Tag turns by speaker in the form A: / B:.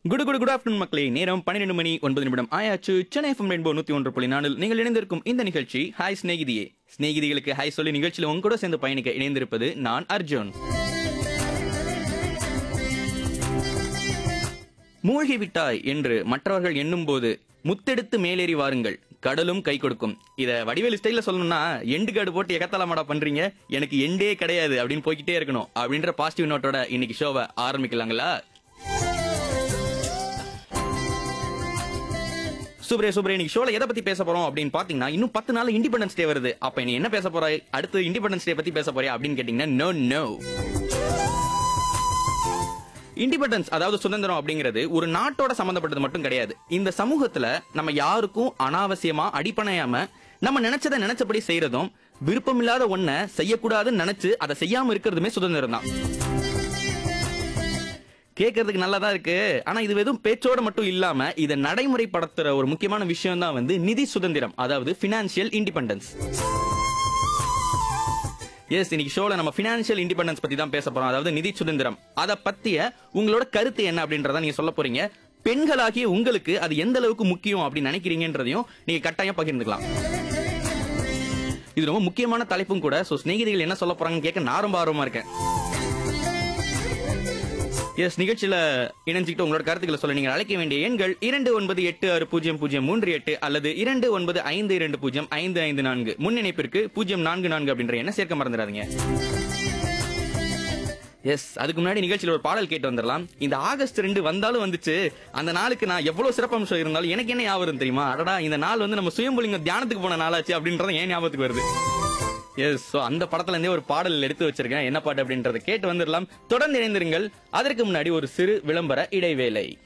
A: குடு குடு good afternoon மக்களே நேரம் பன்னிரெண்டு மணி ஒன்பது நிமிடம் ஆயாச்சு சென்னை எஃப்எம் ரெயின்போ நூத்தி ஒன்று புள்ளி நாலில் நீங்கள் இணைந்திருக்கும் இந்த நிகழ்ச்சி ஹாய் சிநேகிதியே சிநேகிதிகளுக்கு ஹாய் சொல்லி நிகழ்ச்சியில் உங்க கூட சேர்ந்து பயணிக்க இணைந்திருப்பது நான் அர்ஜுன் மூழ்கி விட்டாய் என்று மற்றவர்கள் எண்ணும் போது முத்தெடுத்து மேலேறி வாருங்கள் கடலும் கை கொடுக்கும் இத வடிவேலு ஸ்டைல சொல்லணும்னா எண்டு கார்டு போட்டு எகத்தலமாடா பண்றீங்க எனக்கு எண்டே கிடையாது அப்படின்னு போய்கிட்டே இருக்கணும் அப்படின்ற பாசிட்டிவ் நோட்டோட இன்னைக்கு ஷோவை ஆரம்பிக்கலாங்களா சூப்பரே சூப்பரே இன்னைக்கு ஷோல எதை பத்தி பேச போறோம் அப்படின்னு பாத்தீங்கன்னா இன்னும் பத்து நாள் இண்டிபெண்டன்ஸ் டே வருது அப்ப நீ என்ன பேச போற அடுத்து இண்டிபெண்டன்ஸ் டே பத்தி பேச போறியா அப்படின்னு கேட்டீங்கன்னா நோ நோ இண்டிபெண்டன்ஸ் அதாவது சுதந்திரம் அப்படிங்கிறது ஒரு நாட்டோட சம்பந்தப்பட்டது மட்டும் கிடையாது இந்த சமூகத்துல நம்ம யாருக்கும் அனாவசியமா அடிப்பணையாம நம்ம நினைச்சதை நினைச்சபடி செய்யறதும் விருப்பமில்லாத ஒன்ன செய்யக்கூடாதுன்னு நினைச்சு அதை செய்யாம இருக்கிறதுமே சுதந்திரம் தான் கேட்கறதுக்கு நல்லா தான் இருக்கு ஆனா இது வெறும் பேச்சோட மட்டும் இல்லாம இதை நடைமுறைப்படுத்துற ஒரு முக்கியமான விஷயம் தான் வந்து நிதி சுதந்திரம் அதாவது பினான்சியல் இண்டிபெண்டன்ஸ் எஸ் இன்னைக்கு ஷோல நம்ம பினான்சியல் இண்டிபெண்டன்ஸ் பத்தி தான் பேச போறோம் அதாவது நிதி சுதந்திரம் அதை பத்திய உங்களோட கருத்து என்ன அப்படின்றத நீங்க சொல்ல போறீங்க பெண்களாகிய உங்களுக்கு அது எந்த அளவுக்கு முக்கியம் அப்படின்னு நினைக்கிறீங்கன்றதையும் நீங்க கட்டாயம் பகிர்ந்துக்கலாம் இது ரொம்ப முக்கியமான தலைப்பும் கூட சோ சிநேகிதிகள் என்ன சொல்ல போறாங்கன்னு கேட்க நான் ரொம்ப ஆர்வமா இருக்கேன் எஸ் நிகழ்ச்சியில இணைஞ்சுக்கிட்டு உங்களோட கருத்துக்களை சொல்ல நீங்கள் அழைக்க வேண்டிய எண்கள் இரண்டு ஒன்பது எட்டு ஆறு பூஜ்ஜியம் பூஜ்ஜியம் மூன்று எட்டு அல்லது இரண்டு ஒன்பது ஐந்து இரண்டு பூஜ்ஜியம் ஐந்து ஐந்து நான்கு முன் இணைப்பிற்கு பூஜ்ஜியம் நான்கு நான்கு அப்படின்ற என்ன சேர்க்க மறந்துடாதீங்க எஸ் அதுக்கு முன்னாடி நிகழ்ச்சியில் ஒரு பாடல் கேட்டு வந்துடலாம் இந்த ஆகஸ்ட் ரெண்டு வந்தாலும் வந்துச்சு அந்த நாளுக்கு நான் எவ்வளவு சிறப்பம்சம் இருந்தாலும் எனக்கு என்ன ஞாபகம் வரும் தெரியுமா அடடா இந்த நாள் வந்து நம்ம சுயம்புலிங்க தியானத்துக்கு போன நாளாச்சு அப்படின்றது ஏன் ஞாபகத்துக்கு வருது எஸ் சோ அந்த படத்துல இருந்தே ஒரு பாடல் எடுத்து வச்சிருக்கேன் என்ன பாட்டு அப்படின்றத கேட்டு வந்துடலாம் தொடர்ந்து இணைந்திருங்கள் அதற்கு முன்னாடி ஒரு சிறு விளம்பர இடைவேளை